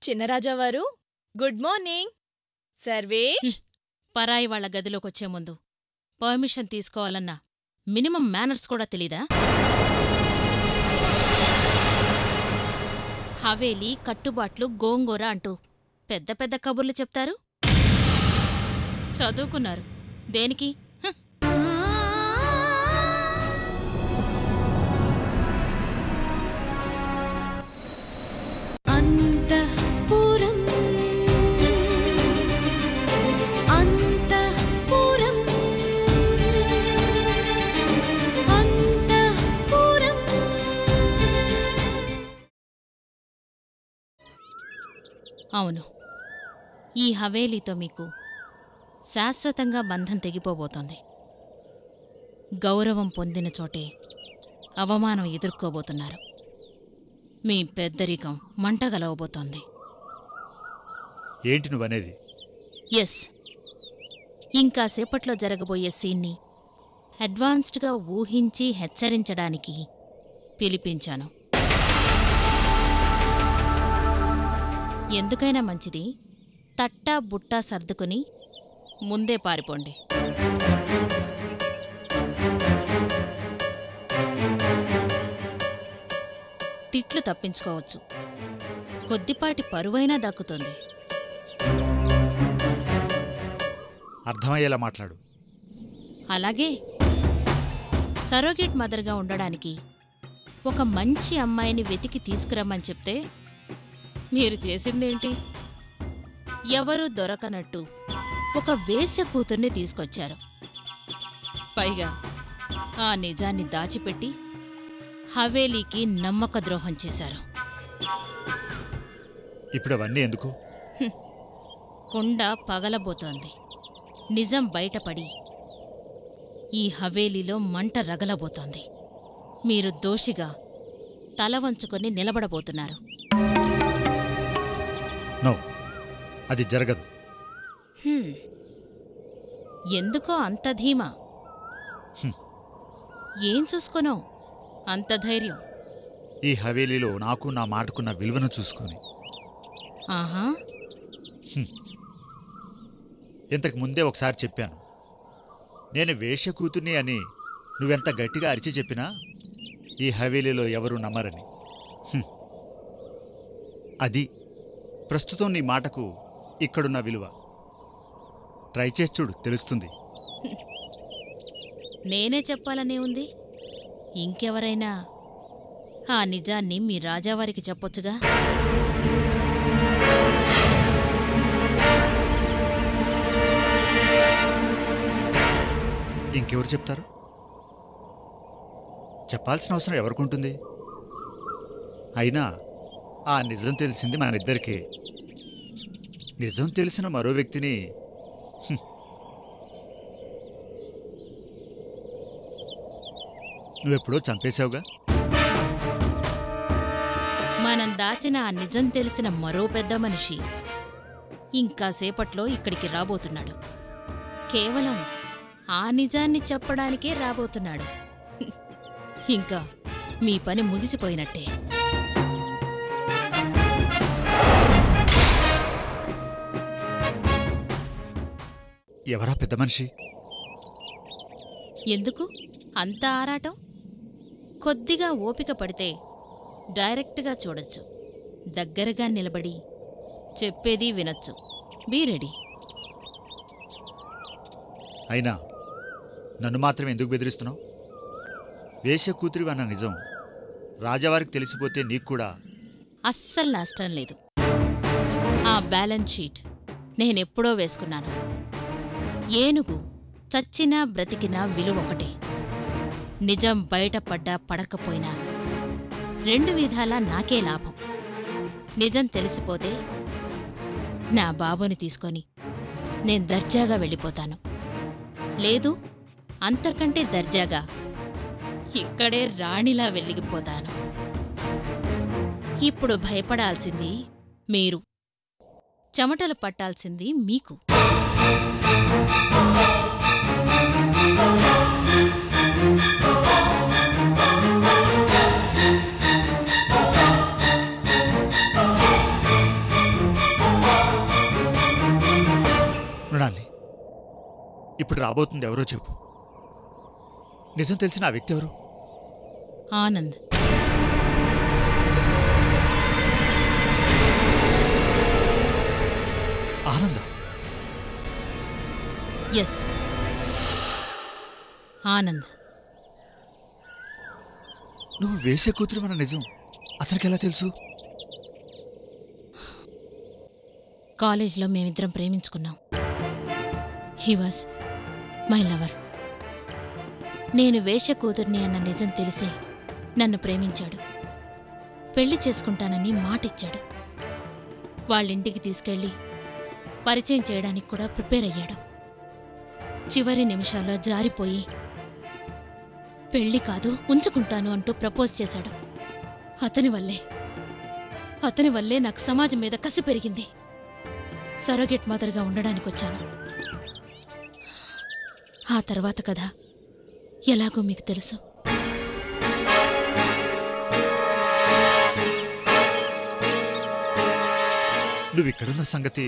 చిన్నరాజావారు good morning Sarvesh పరాయి వాళ్ళ గదిలోకొచ్చే ముందు పర్మిషన్ తీసుకోవాలన్నా మినిమం మేనర్స్ కూడా తెలీదా హవేలీ కట్టుబాట్లు గోంగూర అంటూ పెద్ద పెద్ద కబుర్లు చెప్తారు చదువుకున్నారు దేనికి హ. అంతఃపురం అంతఃపురం అంతఃపురం అవును ఈ హవేలీతో మీకు శాశ్వతంగా బంధం తెగిపోబోతోంది గౌరవం పొందిన చోటే అవమానం ఎదుర్కోబోతున్నారు మీ పెద్దరికం మంటగలవబోతోంది ఏంటి నువ్వనేది ఎస్ ఇంకా సేపట్లో జరగబోయే సీన్ని అడ్వాన్స్డ్గా ఊహించి హెచ్చరించడానికి పిలిపించాను ఎందుకైనా మంచిది తట్టా బుట్టా సర్దుకుని ముందే పారిపోండి తిట్లు తప్పించుకోవచ్చు కొద్దిపాటి పరువైనా దక్కుతుంది అర్థమయ్యేలా మాట్లాడు అలాగే సరోగేట్ మదర్గా ఉండడానికి ఒక మంచి అమ్మాయిని వెతికి తీసుకురమ్మని చెప్తే మీరు చేసిందేంటి ఎవరూ దొరకనట్టు ఒక వేశ్య కూతుర్ని తీసుకొచ్చారు పైగా ఆ నిజాన్ని దాచిపెట్టి హవేలీకి నమ్మక ద్రోహం చేశారు ఇప్పుడు అవన్నీ ఎందుకు కుండ పగలబోతోంది నిజం బయటపడి ఈ హవేలీలో మంట రగలబోతోంది మీరు దోషిగా తల వంచుకొని నిలబడబోతున్నారు నో అది జరగదు హ్మ్. ఎందుకో అంత ధీమా హ్మ్. ఏం చూసుకోనో అంత ధైర్యం ఈ హవేలీలో నాకు నా మాటకున్న విలువను చూసుకొని ఆహా ఇంతకు ముందే ఒకసారి చెప్పాను నేను వేష కూతుర్ని అని నువ్వెంత గట్టిగా అరిచి చెప్పినా ఈ హవేలీలో ఎవరు నమ్మరని హ్మ్. అది ప్రస్తుతం నీ మాటకు ఇక్కడున్న విలువ ట్రై చేసి చూడు తెలుస్తుంది నేనే చెప్పాలనే ఉంది ఇంకెవరైనా ఆ నిజాన్ని మీ రాజావారికి చెప్పొచ్చుగా ఇంకెవరు చెప్తారు చెప్పాల్సిన అవసరం ఎవరికుంటుంది అయినా ఆ నిజం తెలిసింది మనిద్దరికే నిజం తెలిసిన మరో వ్యక్తిని హ్మ్. నువ్వెప్పుడో చంపేశావుగా మనం దాచిన ఆ నిజం తెలిసిన మరో పెద్ద మనిషి ఇంకా సేపట్లో ఇక్కడికి రాబోతున్నాడు కేవలం ఆ నిజాన్ని చెప్పడానికే రాబోతున్నాడు హ్మ్. ఇంకా మీ పని ముగిసిపోయినట్టే ఎవరా పెద్ద మనిషి ఎందుకు అంత ఆరాటం కొద్దిగా ఓపిక పడితే డైరెక్ట్గా చూడొచ్చు దగ్గరగా నిలబడి చెప్పేది వినొచ్చు బీ రెడీ అయినా నన్ను మాత్రం ఎందుకు బెదిరిస్తున్నావు వేష కూతురివి అన్న నిజం రాజావారికి తెలిసిపోతే నీకు కూడా అస్సలు నష్టం లేదు ఆ బ్యాలెన్స్ షీట్ నేనెప్పుడో వేసుకున్నాను ఏనుగు చచ్చినా బ్రతికినా విలువ ఒకటే నిజం బయటపడ్డా పడకపోయినా రెండు విధాలా నాకే లాభం నిజం తెలిసిపోతే నా బాబుని తీసుకొని నేను దర్జాగా వెళ్ళిపోతాను లేదు అంతకంటే దర్జాగా ఇక్కడే రాణిలా వెలిగిపోతాను ఇప్పుడు భయపడాల్సింది మీరు చెమటలు పట్టాల్సింది మీకు ఇప్పుడు రాబోతుంది ఎవరో చెప్పు నిజం తెలిసిన ఆ వ్యక్తి ఎవరు ఆనంద్ ఆనంద ఎస్ ఆనంద్ నువ్వు వేసే కూతురు మన నిజం అతనికి ఎలా తెలుసు కాలేజ్లో మేమిద్దరం ప్రేమించుకున్నాం హీ వాజ్ మై లవర్ నేను వేష కూతుర్ని అన్న నిజం తెలిసే నన్ను ప్రేమించాడు పెళ్లి చేసుకుంటానని మాటిచ్చాడు వాళ్ళింటికి తీసుకెళ్ళి పరిచయం చేయడానికి కూడా ప్రిపేర్ అయ్యాడు చివరి నిమిషాల్లో జారిపోయి పెళ్లి కాదు ఉంచుకుంటాను అంటూ ప్రపోజ్ చేశాడు అతని వల్లే అతని వల్లే నాకు సమాజం మీద కసి పెరిగింది సరోగెట్ మదర్గా ఉండడానికి వచ్చాను ఆ తర్వాత కథ ఎలాగో మీకు తెలుసు నువ్వు ఇక్కడున్న సంగతి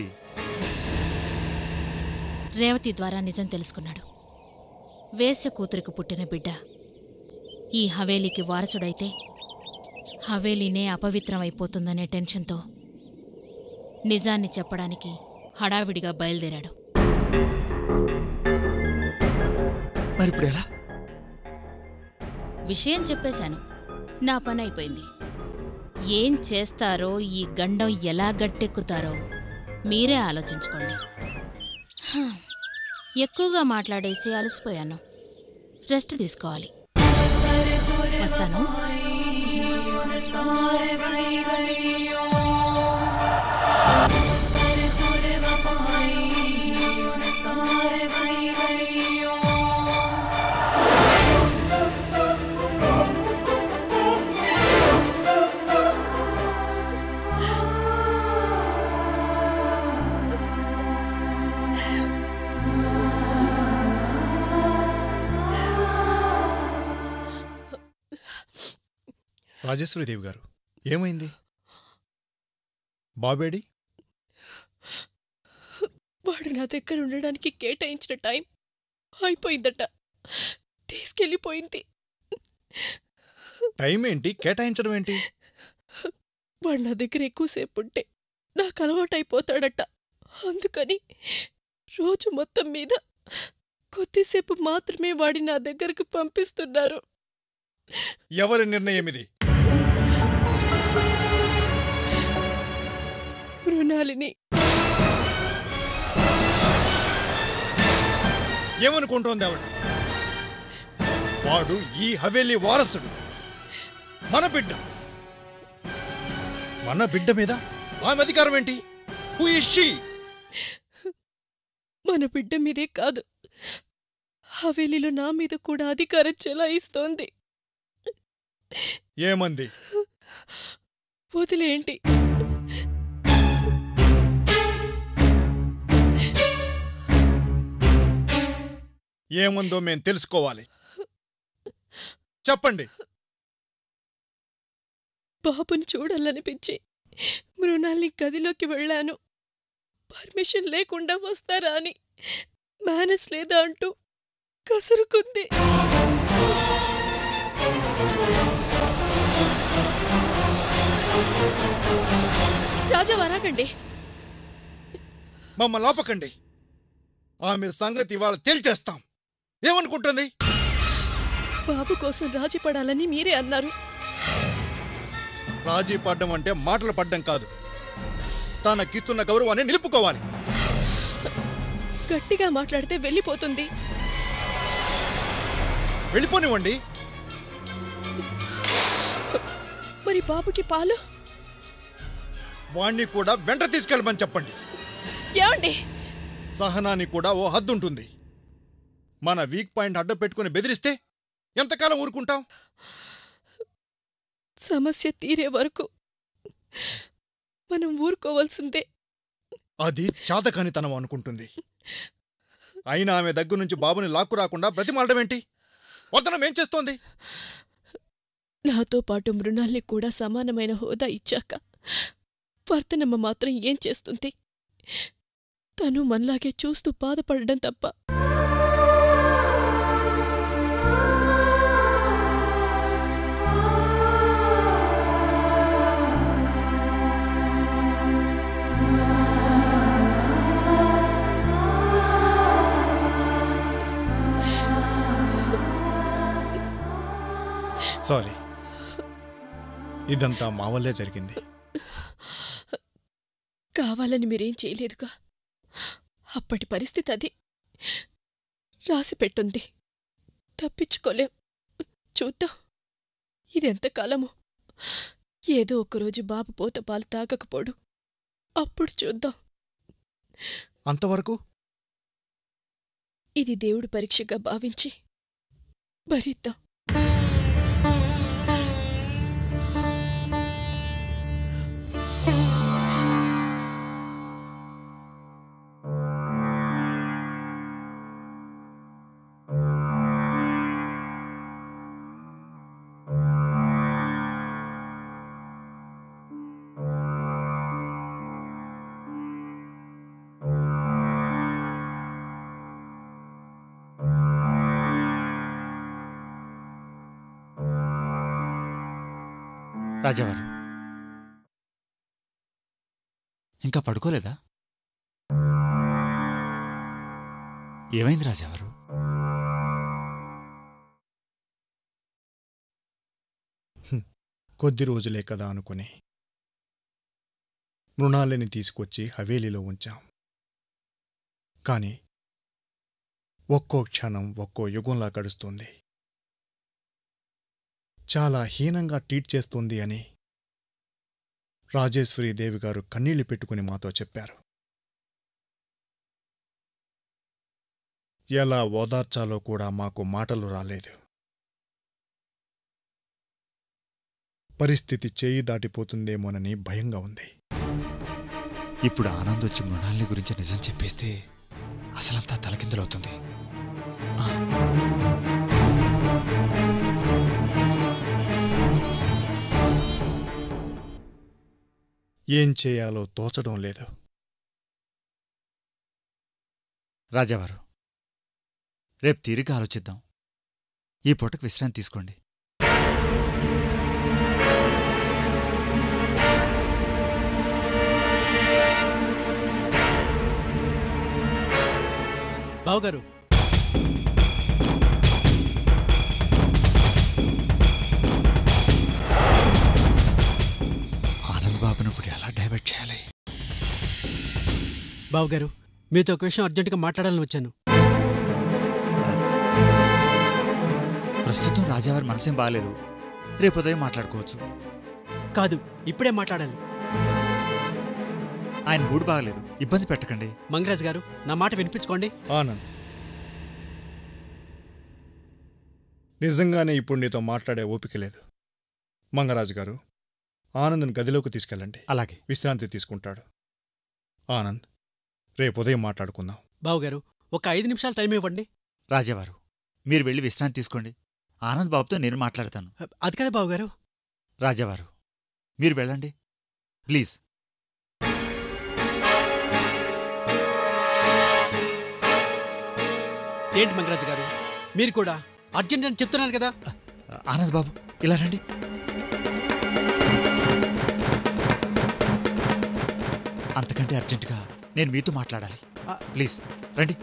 రేవతి ద్వారా నిజం తెలుసుకున్నాడు వేశ్య కూతురికి పుట్టిన బిడ్డ ఈ హవేలీకి వారసుడైతే హవేలీనే అపవిత్రమైపోతుందనే టెన్షన్తో నిజాన్ని చెప్పడానికి హడావిడిగా బయలుదేరాడు మరి ఇప్పుడు ఎలా విషయం చెప్పేశాను నా పని అయిపోయింది ఏం చేస్తారో ఈ గండం ఎలా గట్టెక్కుతారో మీరే ఆలోచించుకోండి హ, ఎక్కువగా మాట్లాడేసి అలసిపోయాను రెస్ట్ తీసుకోవాలి వస్తాను రాజేశ్వరీదేవి గారు ఏమైంది బాబేడి వాడు నా దగ్గర ఉండడానికి కేటాయించిన టైం అయిపోయిందట తీసుకెళ్ళిపోయింది టైం ఏంటి కేటాయించడం ఏంటి వాడు నా దగ్గర ఎక్కువసేపు ఉంటే నాకు అలవాటైపోతాడట అందుకని రోజు మొత్తం మీద కొద్దిసేపు మాత్రమే వాడి నా దగ్గరకు పంపిస్తున్నారు ఎవరి నిర్ణయం ఇది మృణాలిని ఏమనుకుంటోంది ఆవిడ వాడు ఈ హవేలీ వారసుడు మన బిడ్డ మన బిడ్డ మీద ఆమె అధికారం ఏంటి హూ ఇస్ షీ మన బిడ్డ మీదే కాదు హవేలీలో నా మీద కూడా అధికారం చెలాయిస్తోంది ఏమంది వదిలేంటి ఏముందో మేం తెలుసుకోవాలి చెప్పండి బాబుని చూడాలనిపించి మృణాల్ని గదిలోకి వెళ్ళాను పర్మిషన్ లేకుండా వస్తారా అని మేనేజ్ లేదా అంటూ కసురుకుంది రాజా వరాకండి మమ్మల్ని ఆపకండి ఆమె సంగతి ఇవాళ తేల్చేస్తాం ఏమనుకుంటుంది బాబు కోసం రాజీ పడాలని మీరే అన్నారు రాజీ పడ్డం అంటే మాటలు పడ్డం కాదు తనకిస్తున్న గౌరవాన్ని నిలుపుకోవాలి గట్టిగా మాట్లాడితే వెళ్ళిపోతుంది వెళ్ళిపోనివ్వండి మరి బాబుకి పాలు వాణ్ణి కూడా వెంట తీసుకెళ్ళమని చెప్పండి ఏమండి సహనానికి కూడా ఓ హద్దు ఉంటుంది మన వీక్ పాయింట్ అడ్డ పెట్టుకుని బెదిరిస్తే ఎంతకాలం ఊరుకుంటాం సమస్య తీరే వరకు మనం ఊరుకోవాల్సిందే అది చాతకానితనం అనుకుంటుంది అయినా ఆమె దగ్గర నుంచి బాబుని లాక్కు రాకుండా బ్రతిమాలడం ఏంటి వద్దనం ఏం చేస్తోంది నాతో పాటు మృణాల్ని కూడా సమానమైన హోదా ఇచ్చాక వర్తనమ్మ మాత్రం ఏం చేస్తుంది తను మనలాగే చూస్తూ బాధపడడం తప్ప సారీ ఇదంతా మా వల్లే జరిగింది కావాలని మీరేం చేయలేదుగా అప్పటి పరిస్థితి అది రాసి పెట్టుంది తప్పించుకోలేం చూద్దాం ఇదెంతకాలమో ఏదో ఒకరోజు బాబు పోత పాలు తాగకపోడు అప్పుడు చూద్దాం అంతవరకు ఇది దేవుడి పరీక్షగా భావించి భరిద్దాం రాజావారు ఇంకా పడుకోలేదా ఏమైంది రాజావారు కొద్ది రోజులే కదా అనుకుని మృణాలిని తీసుకొచ్చి హవేలీలో ఉంచాం కాని ఒక్కో క్షణం ఒక్కో యుగంలా గడుస్తుంది చాలా హీనంగా ట్రీట్ చేస్తుంది అని రాజేశ్వరి దేవి గారు కన్నీళ్లు పెట్టుకుని మాతో చెప్పారు ఎలా ఓదార్చాలో కూడా మాకు మాటలు రాలేదు పరిస్థితి చేయి దాటిపోతుందేమోనని భయంగా ఉంది ఇప్పుడు ఆనంద్ వచ్చి మృణాలిని గురించి నిజం చెప్పేస్తే అసలంతా తలకిందులవుతుంది ఆ, ఏం చేయాలో తోచడం లేదు రాజావారు రేపు తీరిక ఆలోచిద్దాం ఈ పూటకు విశ్రాంతి తీసుకోండి బావగారు ఆనంద్ బాబును ఇప్పుడు ఎలా డైవర్ట్ చేయాలి బావగారు మీతో ఒక విషయం అర్జెంటుగా మాట్లాడాలని వచ్చాను ప్రస్తుతం రాజావారి మనసేం బాగాలేదు రేపు ఉదయం మాట్లాడుకోవచ్చు కాదు ఇప్పుడే మాట్లాడాలి ఆయన మూడు బాగలేదు ఇబ్బంది పెట్టకండి మంగరాజ్ గారు నా మాట వినిపించుకోండి ఆనంద్ నిజంగానే ఇప్పుడు నీతో మాట్లాడే ఓపిక లేదు మంగరాజు గారు ఆనంద్ని గదిలోకి తీసుకెళ్ళండి అలాగే విశ్రాంతి తీసుకుంటాడు ఆనంద్ రేపు ఉదయం మాట్లాడుకుందాం బావగారు ఒక ఐదు నిమిషాలు టైం ఇవ్వండి రాజావారు మీరు వెళ్ళి విశ్రాంతి తీసుకోండి ఆనంద్ బాబుతో నేను మాట్లాడతాను అది కదా బావగారు రాజావారు మీరు వెళ్ళండి ప్లీజ్ ఏంటి మంగరాజు గారు మీరు కూడా అర్జెంట్ అని చెప్తున్నాను కదా ఆనంద్ బాబు ఇలా రండి అంతకంటే అర్జెంటుగా నేను మీతో మాట్లాడాలి ఆ. ప్లీజ్ రండి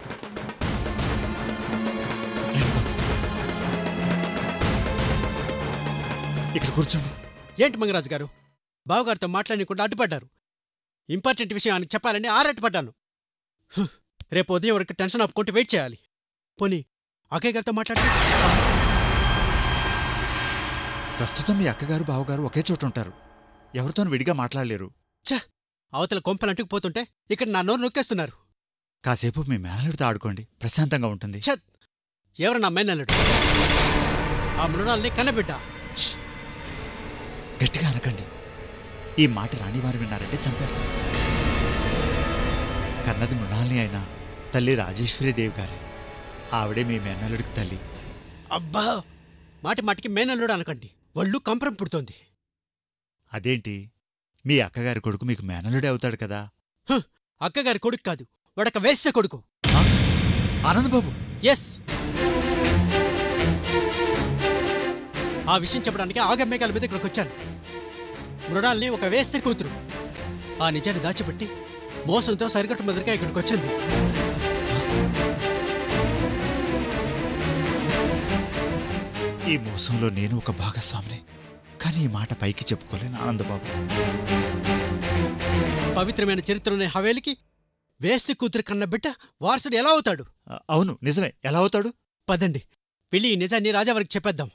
రండి బాబు. ఇక్కడ కూర్చోండి ఏంటి మంగరాజు గారు బావగారితో మాట్లాడకుండా అడ్డుపడ్డారు ఇంపార్టెంట్ విషయం ఆయనకు చెప్పాలని ఆరట్టుపడ్డాను హ్, రేపు ఉదయం వరకు టెన్షన్ ఆపుకుంటూ వెయిట్ చేయాలి పోనీ అక్కయ్య గారితో మాట్లాడి ప్రస్తుతం మీ అక్కగారు బావగారు ఒకే చోట ఉంటారు ఎవరితోనూ విడిగా మాట్లాడలేరు ఛ అవతల కొంపలు అంటుకుపోతుంటే ఇక్కడ నా నోరు నొక్కేస్తున్నారు కాసేపు మీ మేనలుడితో ఆడుకోండి ప్రశాంతంగా ఉంటుంది ఛ ఎవరు నా మేనల్లుడు ఆ మృణాల్ని కన్నబిడ్డ ష్. గట్టిగా అనకండి ఈ మాట రాణివారు విన్నారంటే చంపేస్తారు కన్నది మృణాలిని అయినా తల్లి రాజేశ్వరీదేవి గారే ఆవిడే మీ మేనల్లుడికి తల్లి అబ్బా మాటి మాటికి మేనల్లుడు అనకండి ఒళ్ళు కంపరం పుడుతోంది అదేంటి మీ అక్కగారి కొడుకు మీకు మేనల్లుడే అవుతాడు కదా హ్, అక్కగారి కొడుకు కాదు వాడక వేస్తే కొడుకు ఆనంద్ బాబు ఎస్ ఆ విషయం చెప్పడానికి ఆగమ్మేఘాల మీద ఇక్కడికి వచ్చాను మృణాల్ని ఒక వేస్తే కూతురు ఆ నిజాన్ని దాచిపెట్టి మోసంతో సరిగట్టు మొదలుగా ఇక్కడికి వచ్చింది ఈ మోసంలో నేను ఒక భాగస్వామిని కానీ ఈ మాట పైకి చెప్పుకోలేను ఆనందబాబు పవిత్రమైన చరిత్ర ఉన్న హవేలికి వేస్తి కూతురు కన్న బిడ్డ వారసుడు ఎలా అవుతాడు ఆ, అవును నిజమే ఎలా అవుతాడు పదండి వెళ్ళి ఈ నిజాన్ని రాజావారికి చెప్పేద్దాం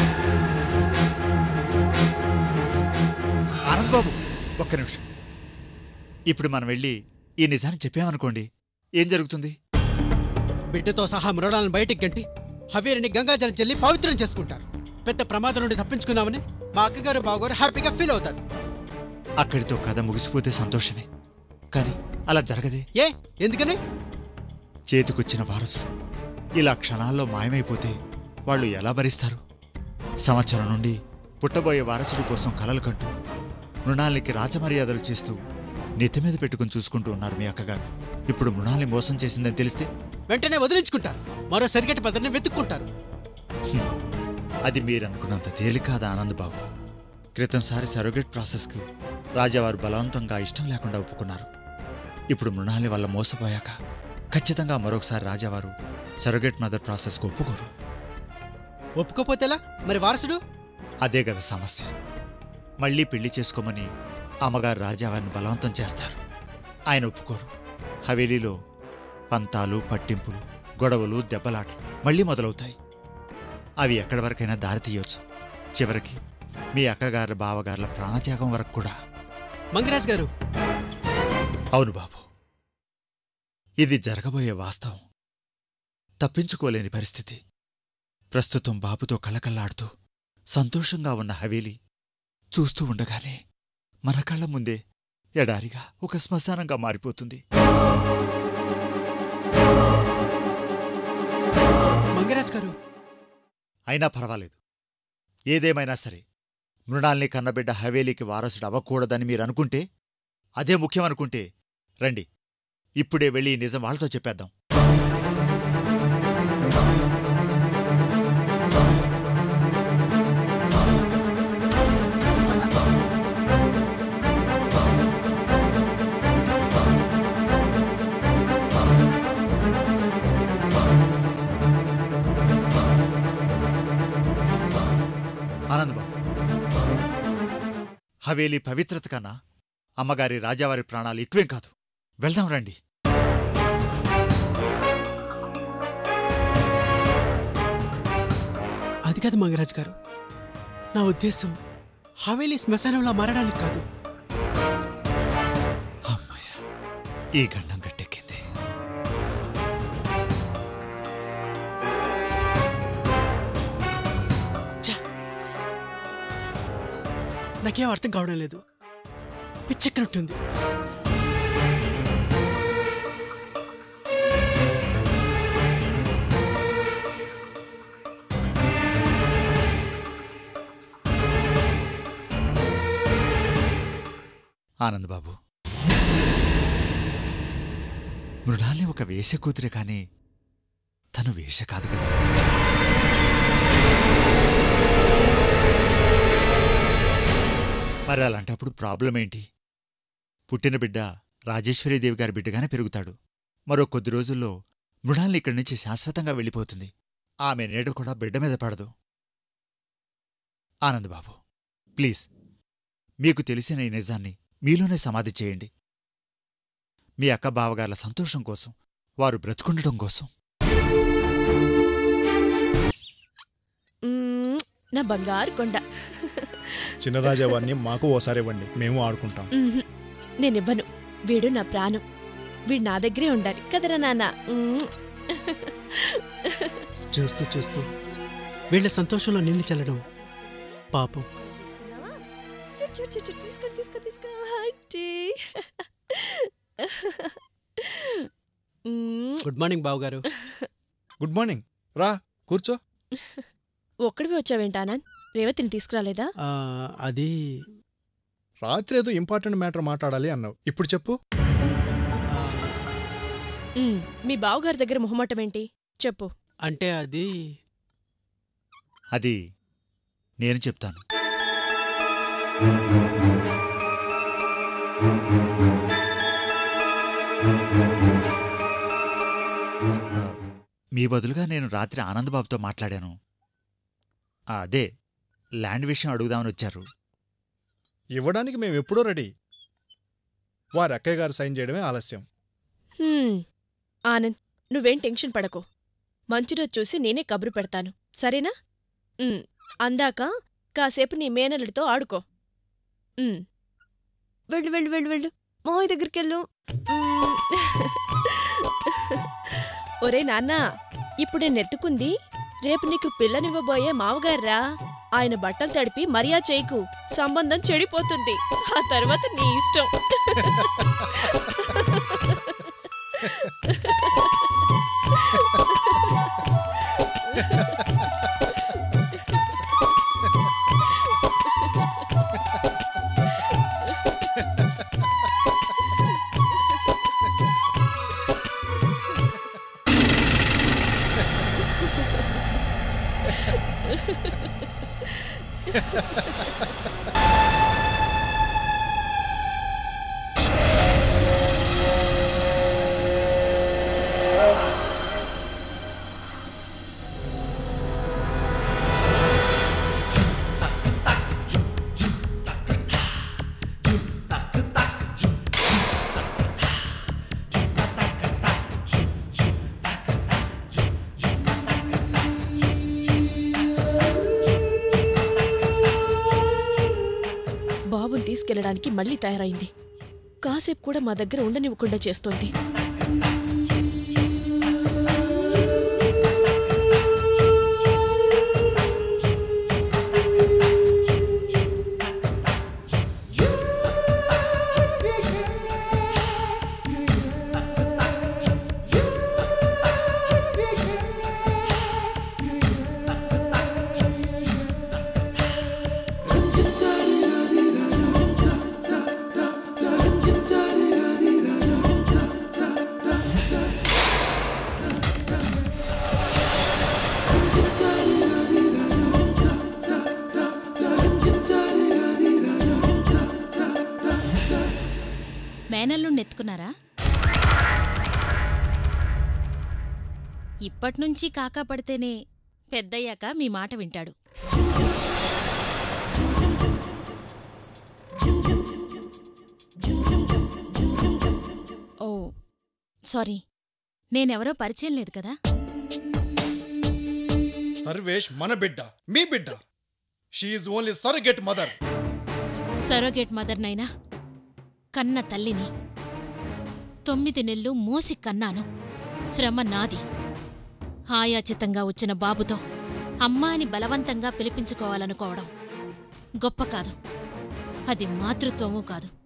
ఆనందబాబు ఒక్క నిమిషం ఇప్పుడు మనం వెళ్ళి ఈ నిజాన్ని చెప్పామనుకోండి ఏం జరుగుతుంది బిడ్డతో సహా మృణాలను బయటికి గంటి హవేరిని గంగాజలం చెల్లి పవిత్రం చేసుకుంటారు పెద్ద ప్రమాదం నుండి తప్పించుకుందామని మా అక్కగారు బావగారు హ్యాపీగా ఫీల్ అవుతారు అక్కడితో కథ ముగిసిపోతే సంతోషమే కానీ అలా జరగదే ఏ ఎందుకని చేతికొచ్చిన వారసుడు ఇలా క్షణాల్లో మాయమైపోతే వాళ్ళు ఎలా భరిస్తారు సంవత్సరం నుండి పుట్టబోయే వారసుడి కోసం కలలు కంటూ మృణాలికి రాజమర్యాదలు చేస్తూ నెత్తి మీద పెట్టుకుని చూసుకుంటూ ఉన్నారు మీ అక్కగారు ఇప్పుడు మృణాల్ని మోసం చేసిందని తెలిస్తే వెంటనే వదిలించుకుంటారు మరో సరిగట్టి పద్ధతిని వెతుక్కుంటారు అది మీరనుకున్నంత తేలిక కాదు ఆనందబాబు క్రితంసారి సరోగేట్ ప్రాసెస్కు రాజావారు బలవంతంగా ఇష్టం లేకుండా ఒప్పుకున్నారు ఇప్పుడు మృణాలి వల్ల మోసపోయాక ఖచ్చితంగా మరొకసారి రాజావారు సరోగేట్ మదర్ ప్రాసెస్కు ఒప్పుకోరు ఒప్పుకోపోతేలా మరి వారసుడు అదే కదా సమస్య మళ్ళీ పెళ్లి చేసుకోమని అమ్మగారు రాజావారిని బలవంతం చేస్తారు ఆయన ఒప్పుకోరు హవేలీలో పంతాలు పట్టింపులు గొడవలు దెబ్బలాటలు మళ్ళీ మొదలవుతాయి అవి ఎక్కడి వరకైనా దారి తీయొచ్చు చివరికి మీ అక్కగారి బావగారుల ప్రాణత్యాగం వరకు కూడా మంగరాజ్ గారు అవును బాబు ఇది జరగబోయే వాస్తవం తప్పించుకోలేని పరిస్థితి ప్రస్తుతం బాబుతో కళకళ్లాడుతూ సంతోషంగా ఉన్న హవేలి చూస్తూ ఉండగానే మన కళ్ళ ముందే ఎడారిగా ఒక శ్మశానంగా మారిపోతుంది మంగరాజ్ గారు అయినా పర్వాలేదు ఏదేమైనా సరే మృణాల్ని కన్నబిడ్డ హవేలీకి వారసుడు అవ్వకూడదని మీరు అనుకుంటే అదే ముఖ్యం అనుకుంటే రండి ఇప్పుడే వెళ్ళి ఈ నిజం వాళ్ళతో చెప్పేద్దాం ఆనందబాబు హవేలీ పవిత్రత కన్నా అమ్మగారి రాజావారి ప్రాణాలు ఎక్కువేం కాదు వెళ్దాం రండి అది కాదు మంగరాజ్ గారు నా ఉద్దేశం హవేలీ శ్మశానంలో మారడానికి కాదు అమ్మయ్య ఈ గండం గట్టెక్కింది ఛ! నాకేం అర్థం కావడం లేదు పిచ్చెక్కినట్టుంది ఆనందబాబు మృణాల్ని ఒక వేష కూతురే కాని తను వేష కాదు కదా మరి అలాంటప్పుడు ప్రాబ్లం ఏంటి పుట్టిన బిడ్డ రాజేశ్వరీదేవి గారి బిడ్డగానే పెరుగుతాడు మరో కొద్ది రోజుల్లో మృణాల్ని ఇక్కడి నుంచి శాశ్వతంగా వెళ్ళిపోతుంది ఆమె నీడ కూడా బిడ్డ మీద పడదు ఆనందబాబు ప్లీజ్ మీకు తెలిసిన ఈ నిజాన్ని మీలోనే సమాధి చేయండి మీ అక్క బావగార్ల సంతోషం కోసం వారు బ్రతుకుండటం కోసం మ్మ్, నా బంగారు కొండ చిన్నరాజావారిని మాకు ఓసారి ఇవ్వండి మేము ఆడుకుంటాం మ్మ్హ్. నేనివ్వను వీడు నా ప్రాణం వీడు నా దగ్గరే ఉండాలి కదరా నాన్న మ్మ్. చూస్తూ చూస్తూ వీళ్ళ సంతోషంలో నీళ్లు చల్లడం పాపం తీసుకుందామా? చూడు, చూడు, చూడు, చూడు. తీసుకో తీసుకో తీసుకో హట్టి. మ్మ్, గుడ్ మార్నింగ్ బావు గారు గుడ్ మార్నింగ్ రా కూర్చో ఒక్కడివి వచ్చావేంటి ఆనంద్ రేవతిని తీసుకురాలేదా ఆ, అది రాత్రి ఏదో ఇంపార్టెంట్ మ్యాటర్ మాట్లాడాలి అన్నావు ఇప్పుడు చెప్పు ఆ, మ్మ్, మీ బావగారి దగ్గర మొహమాటం ఏంటి చెప్పు అంటే అది అది నేను చెప్తాను మీ బదులుగా నేను రాత్రి ఆనందబాబుతో మాట్లాడాను ఆ, అదే ల్యాండ్ విషయం అడుగుదామని వచ్చారు ఇవ్వడానికి మేము ఎప్పుడూ రెడీ వారి అక్కయ్య గారు సైన్ చేయడమే ఆలస్యం హ్మ్. ఆనంద్ నువ్వేం టెన్షన్ పడకు మంచి రోజు చూసి నేనే కబురు పెడతాను సరేనా ఉమ్, అందాక కాసేపు నీ మేనలుడితో ఆడుకో ఉమ్. వెళ్ళు వెళ్ళు వెళ్ళు వెళ్ళు మావయ్య దగ్గరికెళ్ళు ఉమ్. ఒరే నాన్న ఇప్పుడు నేను ఎత్తుకుంది రేపు నీకు పిల్లనివ్వబోయే మావగార్రా ఆయన బట్టలు తడిపి మర్యాద చేయకు సంబంధం చెడిపోతుంది ఆ తర్వాత నీ ఇష్టం బాబుని తీసుకెళ్ళడానికి మళ్ళీ తయారైంది కాసేపు కూడా మా దగ్గర ఉండనివ్వకుండా చేస్తోంది మేనల్లు నెత్తుకున్నారా ఇప్పట్నుంచి కాకా పడితేనే పెద్దయ్యాక మీ మాట వింటాడు ఓ సారీ నేనెవరో పరిచయం లేదు కదా సర్వేష్ మన బిడ్డ మీ బిడ్డ she only surrogate mother surrogate మదర్నైనా కన్న తల్లిని తొమ్మిది నెలలు మోసి కన్నాను శ్రమ నాది హాయాచితంగా వచ్చిన బాబుతో అమ్మా అని బలవంతంగా పిలిపించుకోవాలనుకోవడం గొప్ప కాదు అది మాతృత్వమూ కాదు